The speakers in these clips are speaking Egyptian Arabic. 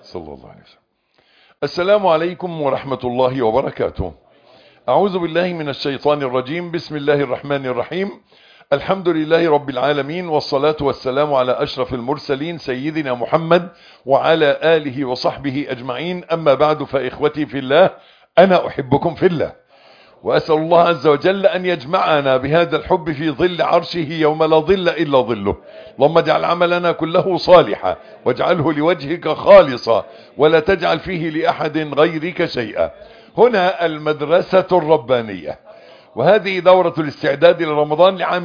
صلى الله عليه وسلم السلام عليكم ورحمة الله وبركاته أعوذ بالله من الشيطان الرجيم بسم الله الرحمن الرحيم الحمد لله رب العالمين والصلاة والسلام على أشرف المرسلين سيدنا محمد وعلى آله وصحبه أجمعين أما بعد فإخوتي في الله أنا أحبكم في الله وأسأل الله عز وجل أن يجمعنا بهذا الحب في ظل عرشه يوم لا ظل إلا ظله اللهم اجعل عملنا كله صالحا واجعله لوجهك خالصا ولا تجعل فيه لأحد غيرك شيئا هنا المدرسة الربانية وهذه دورة الاستعداد لرمضان لعام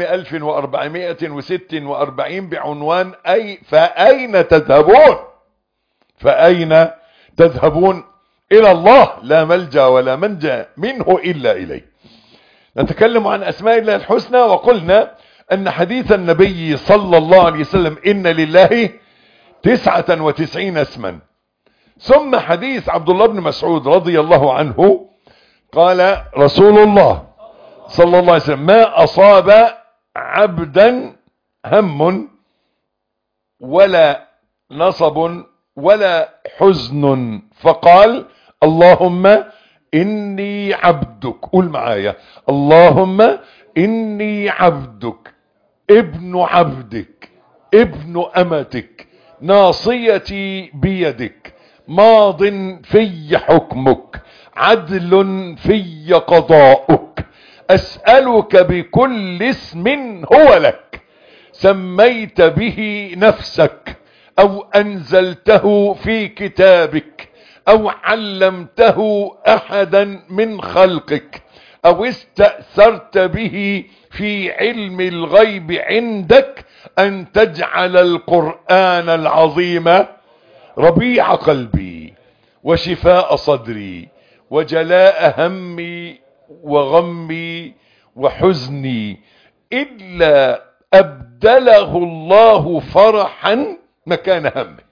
1446 بعنوان أي فأين تذهبون فأين تذهبون إلى الله لا ملجأ ولا منجا منه إلا إليه نتكلم عن أسماء الله الحسنى وقلنا أن حديث النبي صلى الله عليه وسلم إن لله تسعة وتسعين اسما ثم حديث عبد الله بن مسعود رضي الله عنه قال رسول الله صلى الله عليه وسلم ما أصاب عبدا هم ولا نصب ولا حزن فقال اللهم إني عبدك قول معايا اللهم إني عبدك ابن عبدك ابن أمتك ناصيتي بيدك ماض في حكمك عدل في قضاؤك أسألك بكل اسم هو لك سميت به نفسك أو أنزلته في كتابك أو علمته أحدا من خلقك أو استأثرت به في علم الغيب عندك أن تجعل القرآن العظيم ربيع قلبي وشفاء صدري وجلاء همي وغمي وحزني إلا أبدله الله فرحا مكان همه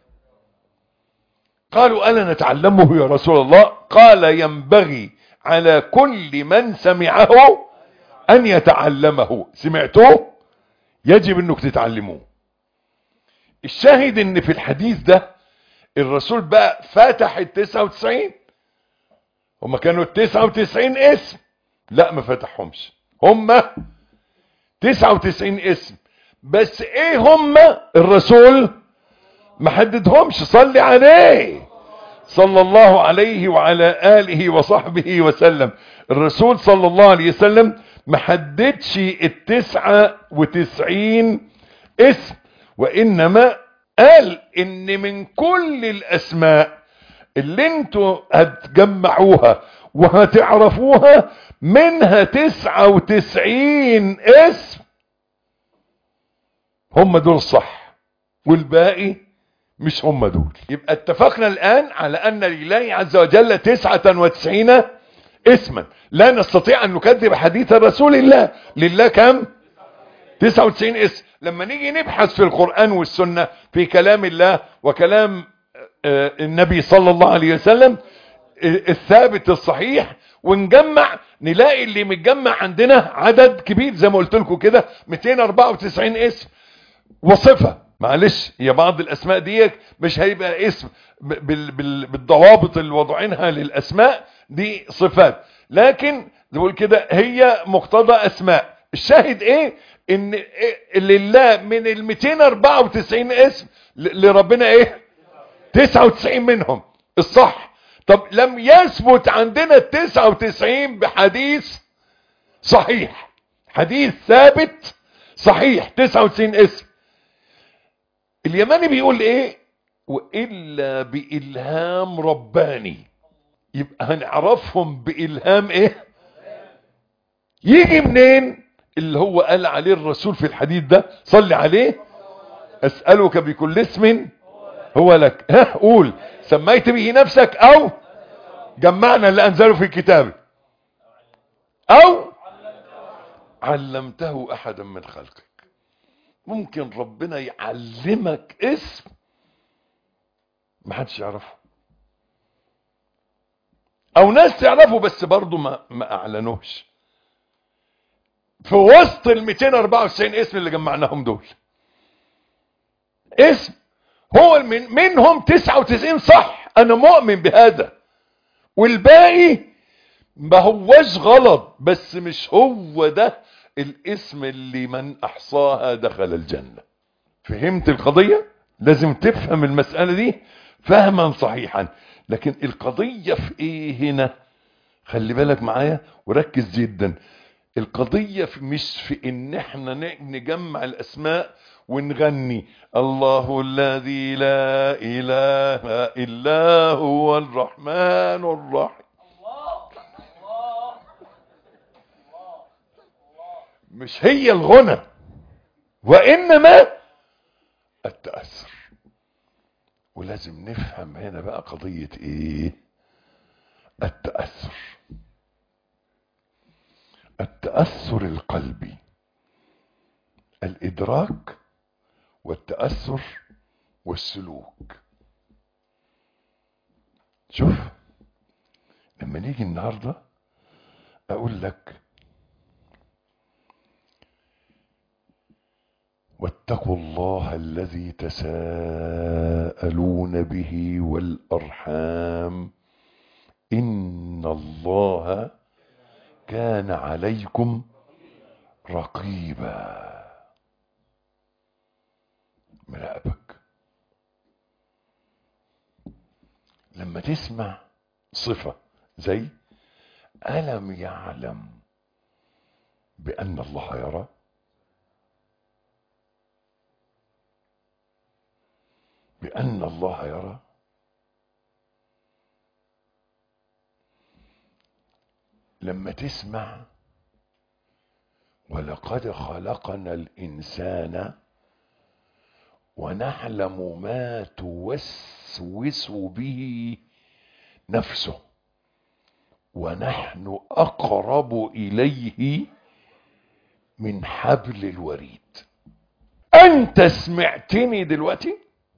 قالوا ألا نتعلمه يا رسول الله قال ينبغي على كل من سمعه أن يتعلمه سمعتوه يجب أنك تتعلموه الشاهد ان في الحديث ده الرسول بقى فتح التسعة وتسعين هما كانوا التسعة وتسعين اسم لا ما فتحهمش هما تسعة وتسعين اسم بس ايه هما الرسول ما حددهمش صلي عليه صلى الله عليه وعلى آله وصحبه وسلم الرسول صلى الله عليه وسلم ما حددش التسعة وتسعين اسم وإنما قال إن من كل الأسماء اللي انتوا هتجمعوها وهتعرفوها منها تسعة وتسعين اسم هم دول صح والباقي مش هم دول يبقى اتفقنا الآن على أن لله عز وجل تسعة وتسعين اسما لا نستطيع أن نكذب حديث رسول الله لله كم 99 اسم لما نيجي نبحث في القرآن والسنة في كلام الله وكلام النبي صلى الله عليه وسلم الثابت الصحيح ونجمع نلاقي اللي متجمع عندنا عدد كبير زي ما قلت لكم كده 294 اسم وصفة معلش هي بعض الاسماء دي مش هيبقى اسم بالضوابط اللي وضعينها للاسماء دي صفات لكن نقول كده هي مقتضى اسماء الشاهد ايه ان لله من ال 294 اسم لربنا ايه 99 منهم الصح طب لم يثبت عندنا ال 99 بحديث صحيح حديث ثابت صحيح 99 اسم اليماني بيقول ايه والا بالهام رباني يبقى هنعرفهم بالهام ايه يجي منين اللي هو قال عليه الرسول في الحديث ده صلي عليه اسألك بكل اسم هو لك ها قول سميت به نفسك او جمعنا اللي انزله في كتابه او علمته احدا من خلقك ممكن ربنا يعلمك اسم ما حدش يعرفه او ناس تعرفه بس برضه ما, ما اعلنوش في وسط ال 294 اسم اللي جمعناهم دول اسم هو من منهم 99 صح انا مؤمن بهذا والباقي ما هوش غلط بس مش هو ده الاسم اللي من احصاها دخل الجنة فهمت القضية لازم تفهم المسألة دي فهما صحيحا لكن القضية في ايه هنا خلي بالك معايا وركز جدا القضية في مش في ان احنا نجمع الاسماء ونغني الله الذي لا اله الا هو الرحمن الرحيم مش هي الغنى وانما التأثر ولازم نفهم هنا بقى قضية ايه التأثر التأثر القلبي الإدراك والتأثر والسلوك شوف لما نيجي النهاردة أقول لك واتقوا الله الذي تساءلون به والأرحام إن الله كان عليكم رقيبا مراقبك لما تسمع صفة زي ألم يعلم بأن الله يرى بأن الله يرى لما تسمع ولقد خلقنا الإنسان ونعلم ما توسوس به نفسه ونحن أقرب إليه من حبل الوريد أنت سمعتني دلوقتي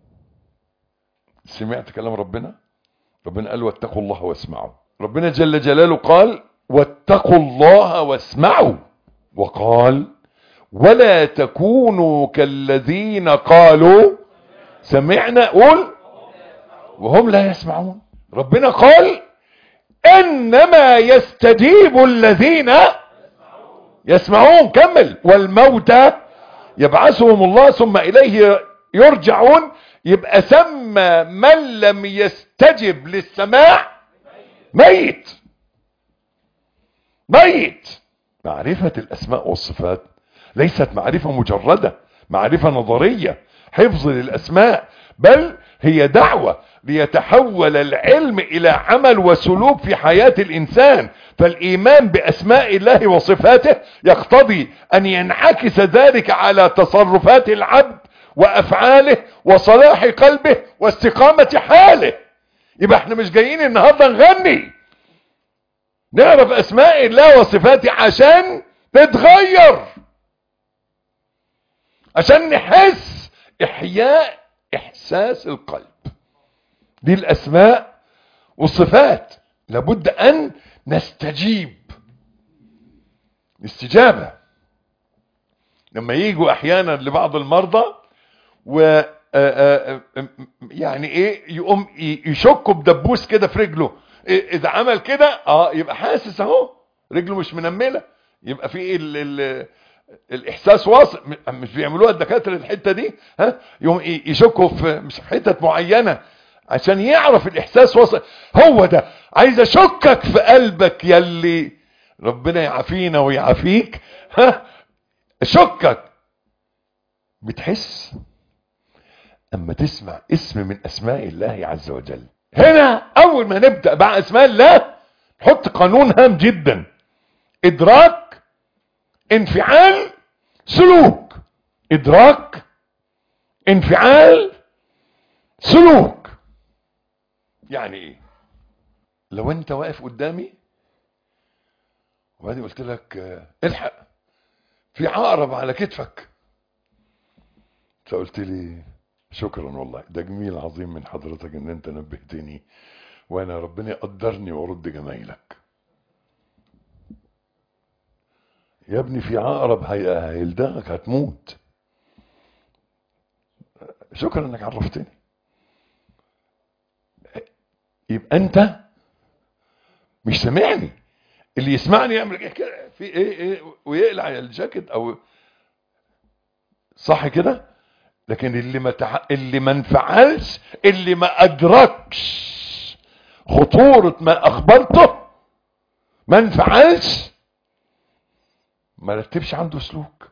سمعت كلام ربنا ربنا قال واتقوا الله واسمعوا ربنا جل جلاله قال واتقوا الله واسمعوا وقال ولا تكونوا كالذين قالوا سمعنا قول وهم لا يسمعون ربنا قال انما يستجيب الذين يسمعون كمل والموتى يبعثهم الله ثم اليه يرجعون يبقى سمى من لم يستجب للسماع ميت ميت معرفة الأسماء والصفات ليست معرفة مجردة معرفة نظرية حفظ للأسماء بل هي دعوة ليتحول العلم إلى عمل وسلوك في حياة الإنسان فالإيمان بأسماء الله وصفاته يقتضي أن ينعكس ذلك على تصرفات العبد وأفعاله وصلاح قلبه واستقامة حاله يبقى احنا مش جايين النهاردة نغني نعرف اسماء الله وصفاته عشان تتغير عشان نحس احياء احساس القلب دي الاسماء والصفات لابد ان نستجيب استجابة لما يجوا احيانا لبعض المرضى و يعني ايه يقوم يشكوا بدبوس كده في رجله اذا عمل كده اه يبقى حاسس اهو رجله مش منمله يبقى في ال ال الاحساس واصل مش بيعملوها الدكاتره الحته دي ها يقوم يشكوا في مش في حتت معينه عشان يعرف الاحساس واصل هو ده عايز اشكك في قلبك يلي ربنا يعافينا ويعافيك ها شكك بتحس اما تسمع اسم من اسماء الله عز وجل هنا اول ما نبدأ مع اسماء الله نحط قانون هام جدا ادراك انفعال سلوك ادراك انفعال سلوك يعني ايه لو انت واقف قدامي وبعدين قلت لك اه الحق في عقرب على كتفك فقلت لي شكرا والله ده جميل عظيم من حضرتك ان انت نبهتني وانا ربنا يقدرني وارد جمايلك يا ابني في عقرب هيلدغك هتموت شكرا انك عرفتني يبقى انت مش سامعني اللي يسمعني يعمل كده في ايه ايه ويقلع الجاكيت او صح كده لكن اللي ما تح... اللي ما انفعلش اللي ما ادركش خطورة ما اخبرته ما انفعلش ما رتبش عنده سلوك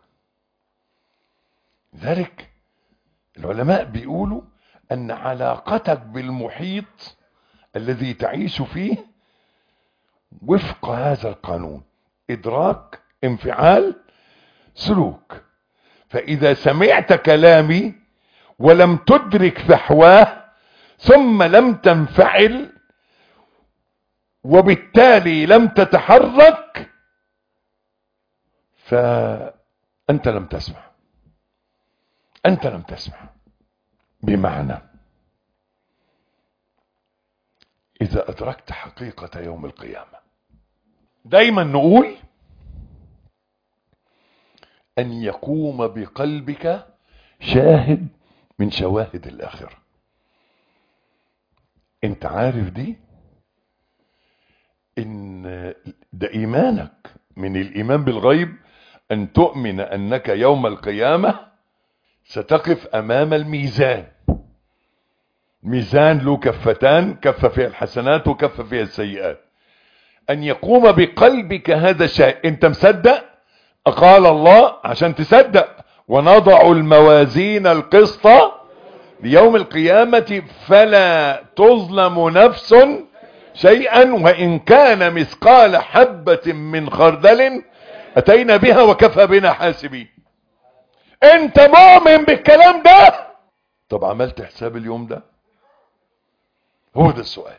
ذلك العلماء بيقولوا ان علاقتك بالمحيط الذي تعيش فيه وفق هذا القانون ادراك انفعال سلوك فاذا سمعت كلامي ولم تدرك فحواه ثم لم تنفعل وبالتالي لم تتحرك فانت لم تسمع انت لم تسمع بمعنى اذا ادركت حقيقة يوم القيامة دايما نقول ان يقوم بقلبك شاهد من شواهد الاخرة انت عارف دي ان ده ايمانك من الايمان بالغيب ان تؤمن انك يوم القيامة ستقف امام الميزان ميزان له كفتان كفة فيها الحسنات وكفة فيها السيئات ان يقوم بقلبك هذا الشيء انت مصدق قال الله عشان تصدق ونضع الموازين القسط ليوم القيامة فلا تظلم نفس شيئا وان كان مثقال حبة من خردل اتينا بها وكفى بنا حاسبين انت مؤمن بالكلام ده طب عملت حساب اليوم ده هو ده السؤال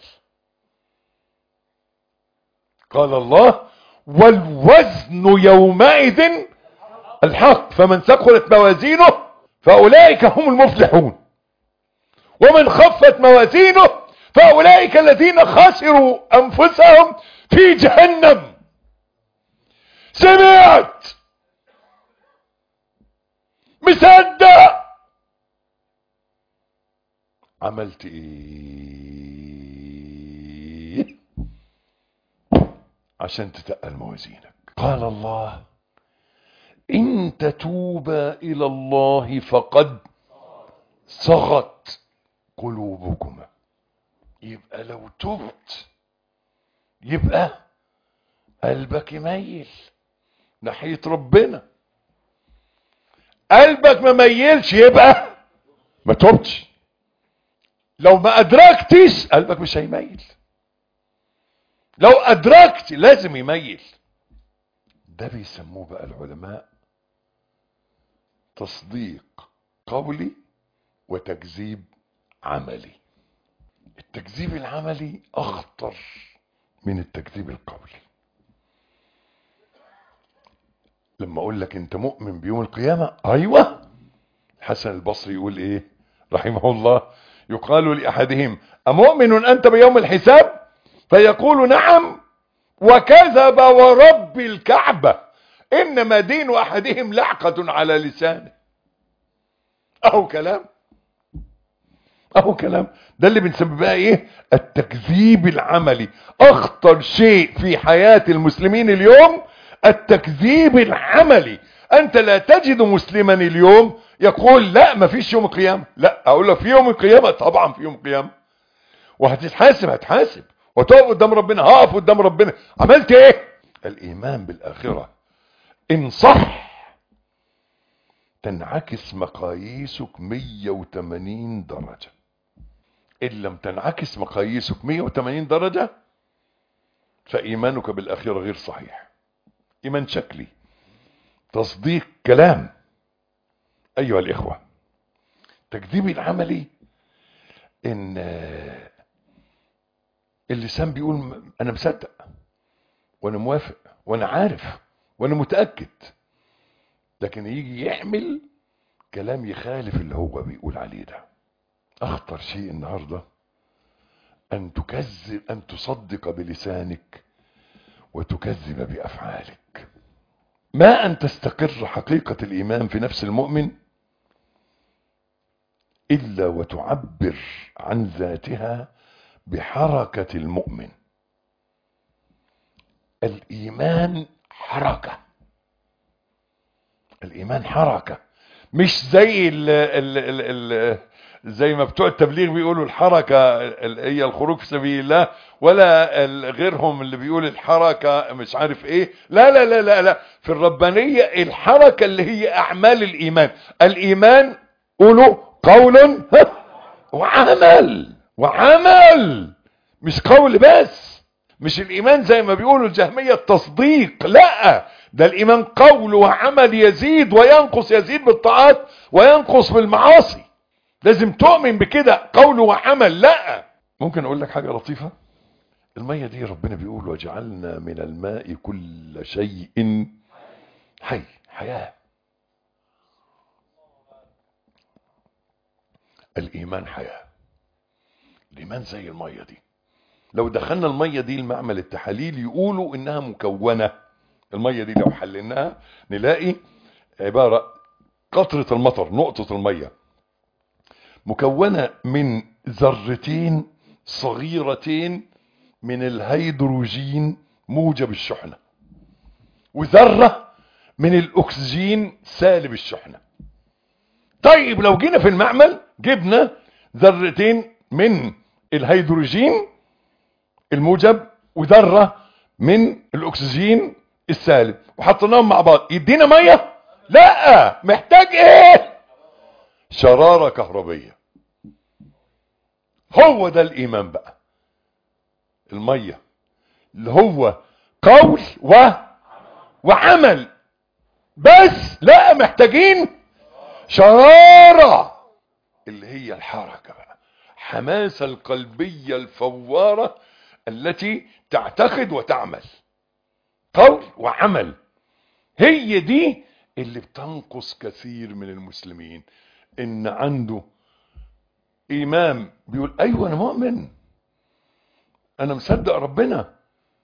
قال الله والوزن يومئذ الحق فمن ثقلت موازينه فاولئك هم المفلحون ومن خفت موازينه فاولئك الذين خسروا انفسهم في جهنم سمعت مصدق عملت ايه عشان تتقل موازينك قال الله ان تتوبا الى الله فقد صغت قلوبكما يبقى لو تبت يبقى قلبك يميل ناحية ربنا قلبك ما ميلش يبقى ما تبتش لو ما ادركتش قلبك مش هيميل لو ادركت لازم يميل ده بيسموه بقى العلماء تصديق قولي وتكذيب عملي التكذيب العملي اخطر من التكذيب القولي لما اقول لك انت مؤمن بيوم القيامة ايوه حسن البصري يقول ايه رحمه الله يقال لاحدهم امؤمن انت بيوم الحساب فيقول نعم وكذب ورب الكعبة انما دين احدهم لعقة على لسانه اهو كلام اهو كلام ده اللي بنسميه بقى ايه التكذيب العملي اخطر شيء في حياة المسلمين اليوم التكذيب العملي انت لا تجد مسلما اليوم يقول لا ما فيش يوم القيامة لا اقول لك في يوم القيامة طبعا في يوم القيامة وهتتحاسب هتحاسب وتقف قدام ربنا هقف قدام ربنا عملت ايه الايمان بالاخرة ان صح تنعكس مقاييسك 180 درجة ان لم تنعكس مقاييسك 180 درجة فايمانك بالاخرة غير صحيح ايمان شكلي تصديق كلام ايها الاخوة تكذيب العملي ان اللسان بيقول انا مصدق وانا موافق وانا عارف وانا متأكد لكن يجي يعمل كلام يخالف اللي هو بيقول عليه ده اخطر شيء النهاردة ان تكذب ان تصدق بلسانك وتكذب بافعالك ما ان تستقر حقيقة الايمان في نفس المؤمن الا وتعبر عن ذاتها بحركة المؤمن الإيمان حركة الإيمان حركة مش زي ال ال ال ال زي ما بتوع التبليغ بيقولوا الحركة ال- هي الخروج في سبيل الله ولا ال- غيرهم اللي بيقول الحركة مش عارف ايه لا لا لا لا لا في الربانية الحركة اللي هي اعمال الايمان الايمان قولوا قول وعمل وعمل مش قول بس مش الايمان زي ما بيقولوا الجهمية التصديق لا ده الايمان قول وعمل يزيد وينقص يزيد بالطاعات وينقص بالمعاصي لازم تؤمن بكده قول وعمل لا ممكن اقول لك حاجة لطيفة المية دي ربنا بيقول وجعلنا من الماء كل شيء حي حياة الايمان حياة الايمان زي المية دي لو دخلنا المية دي المعمل التحاليل يقولوا انها مكونة المية دي لو حللناها نلاقي عبارة قطرة المطر نقطة المية مكونة من ذرتين صغيرتين من الهيدروجين موجب الشحنة وذرة من الاكسجين سالب الشحنة طيب لو جينا في المعمل جبنا ذرتين من الهيدروجين الموجب وذرة من الاكسجين السالب وحطيناهم مع بعض يدينا مية لا محتاج ايه شرارة كهربية هو ده الايمان بقى المية اللي هو قول و وعمل بس لا محتاجين شرارة اللي هي الحركة بقى حماسة القلبية الفوارة التي تعتقد وتعمل قول وعمل هي دي اللي بتنقص كثير من المسلمين ان عنده امام بيقول ايوه انا مؤمن انا مصدق ربنا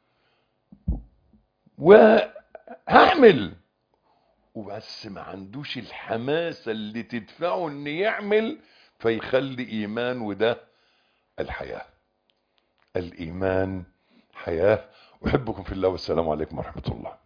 وهعمل وبس ما عندوش الحماسة اللي تدفعه ان يعمل فيخلي ايمان وده الحياة الايمان حياة احبكم في الله والسلام عليكم ورحمة الله